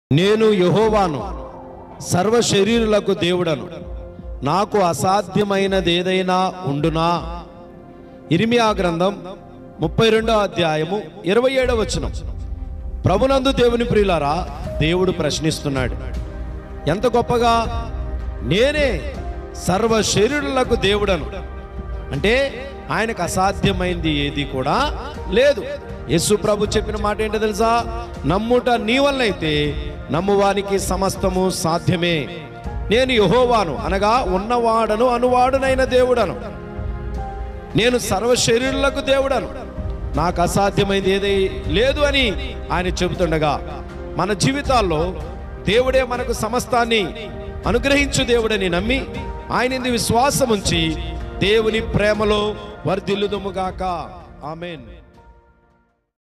నేను యహోవాను సర్వ శరీరులకు దేవుడను నాకు అసాధ్యమైనది ఏదైనా ఉండునా ఇరిమియా గ్రంథం ముప్పై రెండో అధ్యాయము ఇరవై ఏడవ వచనం ప్రభునందు దేవుని ప్రియులారా దేవుడు ప్రశ్నిస్తున్నాడు ఎంత గొప్పగా నేనే సర్వ శరీరులకు దేవుడను అంటే ఆయనకు అసాధ్యమైంది ఏది కూడా లేదు యేసు ప్రభు చెప్పిన మాట ఏంటో తెలుసా నమ్ముట నీ వల్లైతే నమ్మువానికి సమస్తము సాధ్యమే నేను యహోవాను అనగా ఉన్నవాడను అనువాడునైన దేవుడను నేను సర్వ శరీరులకు దేవుడను నాకు అసాధ్యమైంది ఏది లేదు అని ఆయన చెబుతుండగా మన జీవితాల్లో దేవుడే మనకు సమస్తాన్ని అనుగ్రహించు దేవుడని నమ్మి ఆయన విశ్వాసం ఉంచి దేవుని ప్రేమలో వర్ధిల్లుదుముగాక ఆమెన్